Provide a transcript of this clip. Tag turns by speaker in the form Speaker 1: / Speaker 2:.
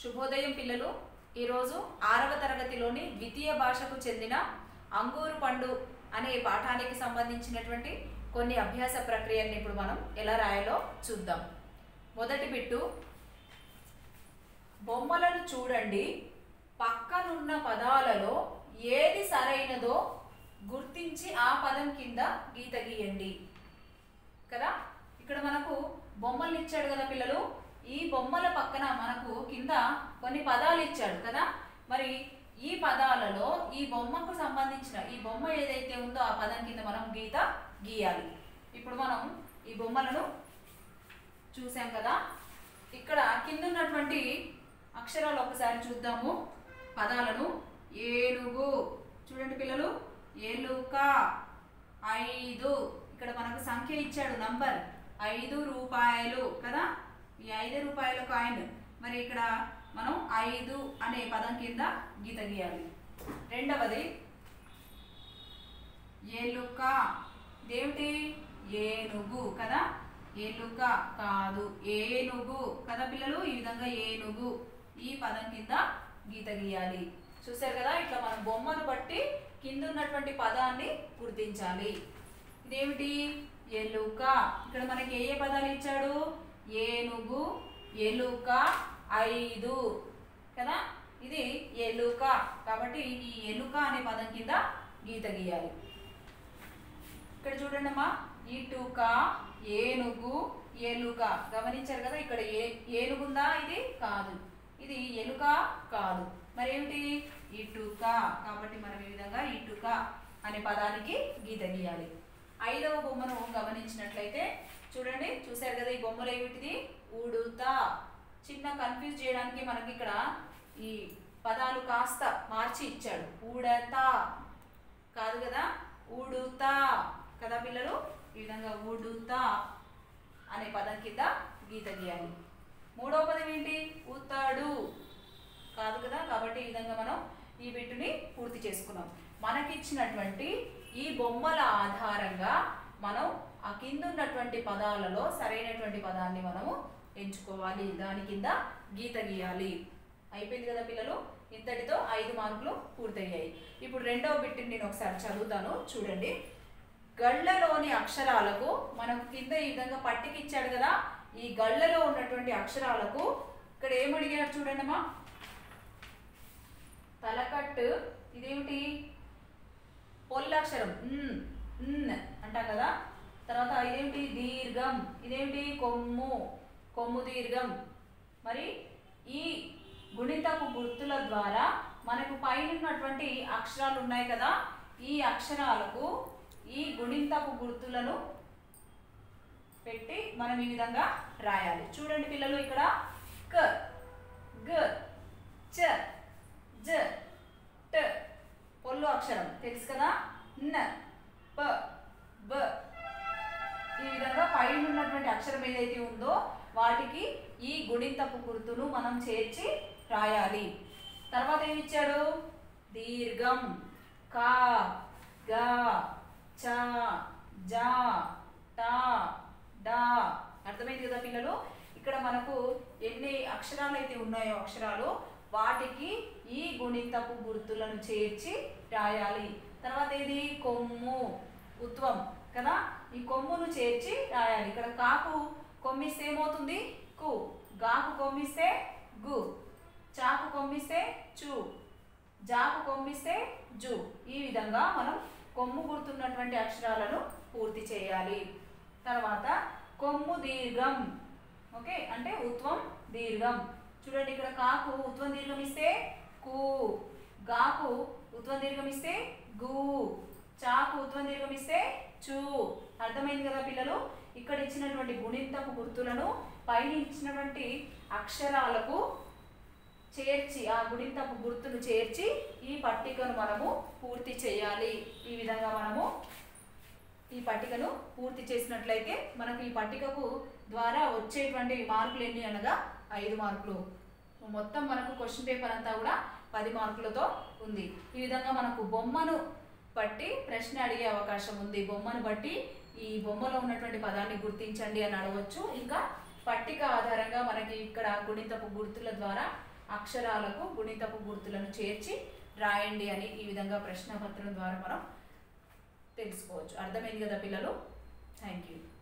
Speaker 1: శుభోదయం పిల్లలు ఈరోజు ఆరవ తరగతిలోని ద్వితీయ భాషకు చెందిన అంగూరు పండు అనే పాఠానికి సంబంధించినటువంటి కొన్ని అభ్యాస ప్రక్రియల్ని ఇప్పుడు మనం ఎలా రాయాలో చూద్దాం మొదటి బిట్టు బొమ్మలను చూడండి పక్కనున్న పదాలలో ఏది సరైనదో గుర్తించి ఆ పదం కింద గీత గీయండి కదా ఇక్కడ మనకు బొమ్మలు ఇచ్చాడు కదా పిల్లలు ఈ బొమ్మల పక్కన మనకు కింద కొన్ని పదాలు ఇచ్చాడు కదా మరి ఈ పదాలలో ఈ బొమ్మకు సంబంధించిన ఈ బొమ్మ ఏదైతే ఉందో ఆ పదం కింద మనం గీత గీయాలి ఇప్పుడు మనం ఈ బొమ్మలను చూసాం కదా ఇక్కడ కింద ఉన్నటువంటి అక్షరాలు ఒకసారి చూద్దాము పదాలను ఏనుగు చూడండి పిల్లలు ఎలుక ఐదు ఇక్కడ మనకు సంఖ్య ఇచ్చాడు నంబర్ ఐదు రూపాయలు కదా ఈ ఐదు రూపాయల కాయిన్ మరి ఇక్కడ మనం ఐదు అనే పదం కింద గీత గీయాలి రెండవది ఎలుక ఇదేమిటి ఏనుగు కదా ఎలుక కాదు ఏనుగు కదా పిల్లలు ఈ విధంగా ఏనుగు ఈ పదం కింద గీత గీయాలి చూసారు కదా ఇట్లా మనం బొమ్మను బట్టి కింద ఉన్నటువంటి పదాన్ని గుర్తించాలి ఇదేమిటి ఎలుక ఇక్కడ మనకి ఏ ఏ పదాలు ఇచ్చాడు ఏనుగు ఎలుక ఐదు కదా ఇది ఎలుక కాబట్టి ఈ ఎలుక అనే పదం కింద గీత గీయాలి ఇక్కడ చూడండి అమ్మా ఇటుక ఏనుగు ఎలుక గమనించారు కదా ఇక్కడ ఏ ఏనుగుందా ఇది కాదు ఇది ఎలుక కాదు మరి ఏమిటి ఇటుక కాబట్టి మనం ఈ విధంగా ఇటుక అనే పదానికి గీత గీయాలి ఐదవ బొమ్మను గమనించినట్లయితే చూడండి చూశారు కదా ఈ బొమ్మలు ఏమిటిది ఉడుత చిన్న కన్ఫ్యూజ్ చేయడానికి మనకి ఇక్కడ ఈ పదాలు కాస్త మార్చి ఇచ్చాడు ఉడత కాదు కదా ఉడుత కదా పిల్లలు ఈ విధంగా ఉడుత అనే పదం కింద గీత గీయాలి మూడవ పదం ఏంటి ఉతాడు కాదు కదా కాబట్టి ఈ విధంగా మనం ఈ బిట్టుని పూర్తి చేసుకున్నాం మనకిచ్చినటువంటి ఈ బొమ్మల ఆధారంగా మనం ఆ కింద ఉన్నటువంటి పదాలలో సరైనటువంటి పదాన్ని మనము ఎంచుకోవాలి దాని కింద గీత గీయాలి అయిపోయింది కదా పిల్లలు ఇంతటితో ఐదు మార్కులు పూర్తయ్యాయి ఇప్పుడు రెండవ బిట్టుని నేను ఒకసారి చదువుతాను చూడండి గళ్ళలోని అక్షరాలకు మనకు కింద ఈ విధంగా పట్టికి ఇచ్చాడు కదా ఈ గళ్ళలో ఉన్నటువంటి అక్షరాలకు ఇక్కడ ఏమడిగాడు చూడండి అమ్మా తలకట్టు ఇదేమిటి పొల్లక్షరం ఉన్, ఉన్ అంటాం కదా తర్వాత ఇదేమిటి దీర్ఘం ఇదేమిటి కొమ్ము కొమ్ము దీర్ఘం మరి ఈ గుణితపు గుర్తుల ద్వారా మనకు పైన ఉన్నటువంటి అక్షరాలు ఉన్నాయి కదా ఈ అక్షరాలకు ఈ గుణితపు గుర్తులను పెట్టి మనం ఈ విధంగా రాయాలి చూడండి పిల్లలు ఇక్కడ క గ చ జ ట పొల్లు అక్షరం తెలుసు కదా న ప బ ఈ విధంగా పైన ఉన్నటువంటి అక్షరం ఏదైతే ఉందో వాటికి ఈ గుణితపు గుర్తును మనం చేర్చి రాయాలి తర్వాత ఏమి ఇచ్చాడు దీర్ఘం కా గా చ జా టా డా అర్థమైంది కదా పిల్లలు ఇక్కడ మనకు ఎన్ని అక్షరాలు అయితే ఉన్నాయో అక్షరాలు వాటికి ఈ గుణితపు గుర్తులను చేర్చి రాయాలి తర్వాత ఏది కొమ్ము ఉత్వం కదా ఈ కొమ్మును చేర్చి రాయాలి ఇక్కడ కాకు కొమ్మిస్తే ఏమవుతుంది కు గాకు కొమ్మిస్తే గు చాకు కొమ్మిస్తే చు జాకు కొమ్మిస్తే జు ఈ విధంగా మనం కొమ్ము గుర్తున్నటువంటి అక్షరాలను పూర్తి చేయాలి తర్వాత కొమ్ము దీర్ఘం ఓకే అంటే ఉత్వం దీర్ఘం చూడండి ఇక్కడ కాకు ఉత్వం దీర్ఘం ఇస్తే కు గాకు ఉత్వం దీర్ఘం ఇస్తే గు చాకు ఉత్వం దీర్ఘం ఇస్తే చూ అర్థమైంది కదా పిల్లలు ఇక్కడ ఇచ్చినటువంటి గుణితపు గుర్తులను పైన ఇచ్చినటువంటి అక్షరాలకు చేర్చి ఆ గుణితపు గుర్తును చేర్చి ఈ పట్టికను మనము పూర్తి చేయాలి ఈ విధంగా మనము ఈ పట్టికను పూర్తి చేసినట్లయితే మనకు ఈ పట్టికకు ద్వారా వచ్చేటువంటి మార్కులు ఎన్ని అనగా ఐదు మార్కులు మొత్తం మనకు క్వశ్చన్ పేపర్ అంతా కూడా పది మార్కులతో ఉంది ఈ విధంగా మనకు బొమ్మను బట్టి ప్రశ్న అడిగే అవకాశం ఉంది బొమ్మను బట్టి ఈ బొమ్మలో ఉన్నటువంటి పదాన్ని గుర్తించండి అని అడగవచ్చు ఇంకా పట్టిక ఆధారంగా మనకి ఇక్కడ గుణితపు గుర్తుల ద్వారా అక్షరాలకు గుణితపు గుర్తులను చేర్చి రాయండి అని ఈ విధంగా ప్రశ్నపత్రం ద్వారా మనం తెలుసుకోవచ్చు అర్థమైంది కదా పిల్లలు థ్యాంక్ యూ